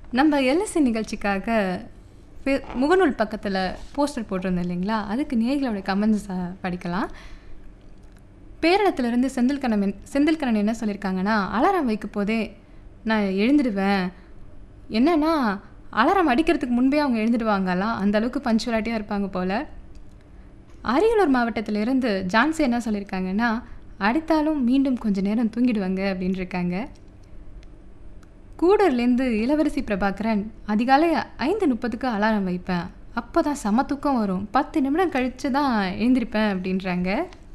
நம்ம எல்எஸ்சி நிகழ்ச்சிக்காக ஃபே- முகநூல் பக்கத்தில் போஸ்டர் போட்டிருந்தோம் இல்லைங்களா அதுக்கு நேயர்களோட கமெண்ட்ஸ் படிக்கலாம் பேரளத்திலிருந்து செந்தில்கண்ணன் செந்தில்கண்ணன் என்ன சொல்லியிருக்காங்கன்னா அலாரம் வைக்கும் போதே நான் எழுந்துடுவேன் என்னன்னா அலாரம் அடிக்கிறதுக்கு முன்பே அவங்க எழுந்துடுவாங்கலாம் அந்த அளவுக்கு பஞ்சுவாலிட்டியாக இருப்பாங்க போல் அரியலூர் மாவட்டத்திலிருந்து ஜான்சி என்ன சொல்லியிருக்காங்கன்னா அடித்தாலும் மீண்டும் கொஞ்ச நேரம் தூங்கிடுவாங்க அப்படின்னு இருக்காங்க கூடர்லேருந்து இளவரசி பிரபாகரன் அதிகாலை ஐந்து முப்பதுக்கு அலாரம் வைப்பேன் அப்போ தான் செம தூக்கம் வரும் பத்து நிமிடம் கழித்து தான் எழுந்திருப்பேன் அப்படின்றாங்க